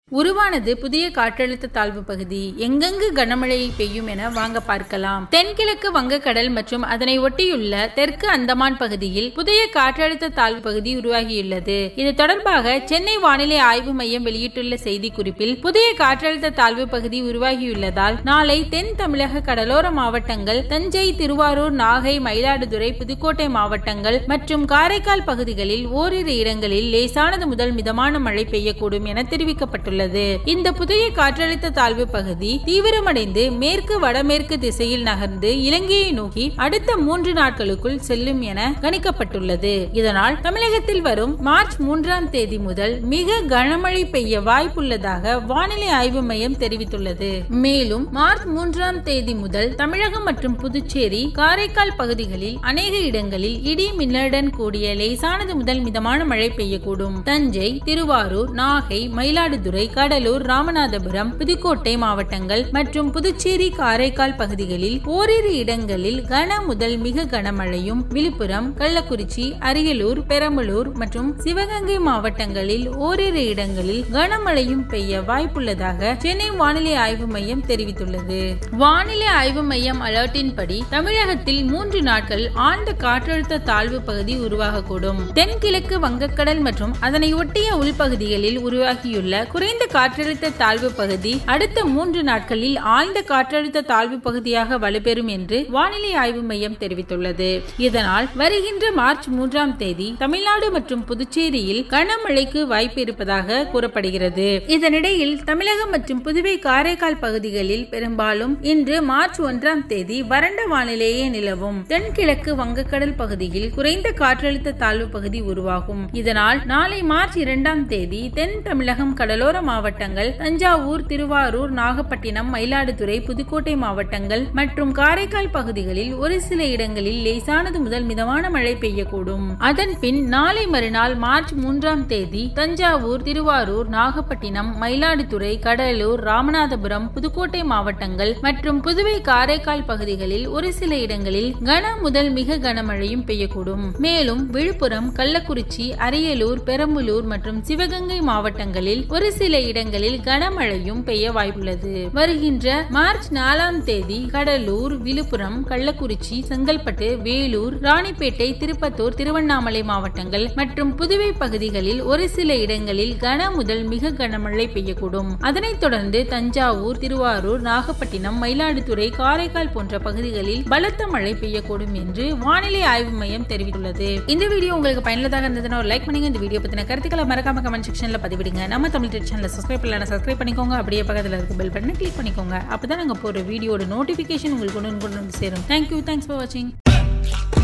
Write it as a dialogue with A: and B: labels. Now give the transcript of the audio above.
A: உருவானது புதிய காற்றழுத்த தாழ்வு பகுதி எங்கெங்கு கனமழை பெய்யும் என வாங்க பார்க்கலாம் தென்கிழக்கு வங்கக்கடல் மற்றும் அதனை ஒட்டியுள்ள தெற்கு அந்தமான் பகுதியில் புதிய காற்றழுத்த தாழ்வு பகுதி உருவாகியுள்ளது இது தொடர்பாக சென்னை வானிலை ஆய்வு மையம் வெளியிட்டுள்ள செய்தி குறிப்பில் புதிய காற்றழுத்த தாழ்வு பகுதி உருவாகியுள்ளதால் நாளை தென் தமிழக கடலோர மாவட்டங்கள் தஞ்சை திருவாரூர் நாகை மயிலாடுதுறை புதுக்கோட்டை மாவட்டங்கள் மற்றும் காரைக்கால் பகுதிகளில் ஓரிரு இடங்களில் லேசானது முதல் மிதமான மழை பெய்யக்கூடும் என தெரிவிக்கப்பட்டுள்ளது இந்த புதிய காற்றழுத்த தாழ்வு பகுதி தீவிரமடைந்து மேற்கு வடமேற்கு திசையில் நகர்ந்து இலங்கையை நோக்கி அடுத்த மூன்று நாட்களுக்குள் செல்லும் என கணிக்கப்பட்டுள்ளது இதனால் தமிழகத்தில் வரும் மார்ச் மூன்றாம் தேதி முதல் மிக கனமழை பெய்ய வாய்ப்புள்ளதாக வானிலை ஆய்வு மையம் தெரிவித்துள்ளது மேலும் மார்ச் மூன்றாம் தேதி முதல் தமிழகம் மற்றும் புதுச்சேரி காரைக்கால் பகுதிகளில் அநேக இடங்களில் இடி மின்னலுடன் கூடிய லேசானது முதல் மிதமான மழை பெய்யக்கூடும் தஞ்சை திருவாரூர் நாகை மயிலாடுதுறை கடலூர் ராமநாதபுரம் புதுக்கோட்டை மாவட்டங்கள் மற்றும் புதுச்சேரி காரைக்கால் பகுதிகளில் ஓரிரு இடங்களில் கன முதல் மிக கனமழையும் விழுப்புரம் கள்ளக்குறிச்சி அரியலூர் பெரம்பலூர் மற்றும் சிவகங்கை மாவட்டங்களில் ஓரிரு இடங்களில் கனமழையும் பெய்ய வாய்ப்புள்ளதாக சென்னை வானிலை ஆய்வு மையம் தெரிவித்துள்ளது வானிலை ஆய்வு மையம் அலர்ட்டின்படி தமிழகத்தில் மூன்று நாட்கள் ஆழ்ந்த காற்றழுத்த தாழ்வு பகுதி உருவாகக்கூடும் தென்கிழக்கு வங்கக்கடல் மற்றும் அதனை ஒட்டிய உள்பகுதிகளில் உருவாகியுள்ள குறைந்த காற்றழுத்த தாழ்வு பகுதி அடுத்த மூன்று நாட்களில் ஆழ்ந்த காற்றழுத்த தாழ்வு பகுதியாக வலுப்பெறும் என்று வானிலை ஆய்வு மையம் தெரிவித்துள்ளது இதனால் வருகின்ற மார்ச் மூன்றாம் தேதி தமிழ்நாடு மற்றும் புதுச்சேரியில் கனமழைக்கு வாய்ப்பு இருப்பதாக கூறப்படுகிறது இதனிடையில் தமிழகம் மற்றும் புதுவை காரைக்கால் பகுதிகளில் பெரும்பாலும் இன்று மார்ச் ஒன்றாம் தேதி வறண்ட வானிலையே நிலவும் தென்கிழக்கு வங்கக்கடல் பகுதியில் குறைந்த காற்றழுத்த தாழ்வு பகுதி உருவாகும் இதனால் நாளை மார்ச் இரண்டாம் தேதி தென் தமிழகம் கடலோர மாவட்டங்கள் தஞ்சாவூர் திருவாரூர் நாகப்பட்டினம் மயிலாடுதுறை புதுக்கோட்டை மாவட்டங்கள் மற்றும் காரைக்கால் பகுதிகளில் ஒரு சில இடங்களில் லேசானது முதல் மிதமான மழை பெய்யக்கூடும் அதன் பின் நாளை மறுநாள் மார்ச் மூன்றாம் தேதி தஞ்சாவூர் திருவாரூர் நாகப்பட்டினம் மயிலாடுதுறை கடலூர் ராமநாதபுரம் புதுக்கோட்டை மாவட்டங்கள் மற்றும் புதுவை காரைக்கால் பகுதிகளில் ஒரு சில இடங்களில் கன முதல் மிக கனமழையும் பெய்யக்கூடும் மேலும் விழுப்புரம் கள்ளக்குறிச்சி அரியலூர் பெரம்பலூர் மற்றும் சிவகங்கை மாவட்டங்களில் ஒரு சில இடங்களில் கனமழையும் பெய்ய வாய்ப்புள்ளது வருகின்ற மார்ச் நாலாம் தேதி கடலூர் விழுப்புரம் கள்ளக்குறிச்சி செங்கல்பட்டு வேலூர் ராணிப்பேட்டை திருப்பத்தூர் திருவண்ணாமலை மாவட்டங்கள் மற்றும் புதுவை பகுதிகளில் ஒரு சில இடங்களில் கன முதல் மிக கனமழை பெய்யக்கூடும் அதனைத் தொடர்ந்து தஞ்சாவூர் திருவாரூர் நாகப்பட்டினம் மயிலாடுதுறை காரைக்கால் போன்ற பகுதிகளில் பலத்த மழை பெய்யக்கூடும் என்று வானிலை ஆய்வு மையம் தெரிவித்துள்ளது இந்த வீடியோ உங்களுக்கு பயனுள்ளதாக இருந்ததுன்னா ஒரு லைக் பண்ணுங்க இந்த வீடியோ பத்தின கருத்துக்களை மறக்காம கமெண்ட் செக்ஷன்ல பதிவிடுங்க நம்ம தமிழ் டெட் சேனலை சப்ஸ்கிரைப் பண்ணலாம் சப்ஸ்கிரைப் பண்ணிக்கோங்க அப்படியே பக்கத்தில் இருக்க பெல் பட்டனை கிளிக் பண்ணிக்கோங்க அப்பதான் நாங்க போற வீடியோட நோட்டிபிகேஷன் உங்களுக்கு கொண்டு வந்து சேரும் தேங்க்யூ தேங்க்ஸ் ஃபார் வாட்சிங்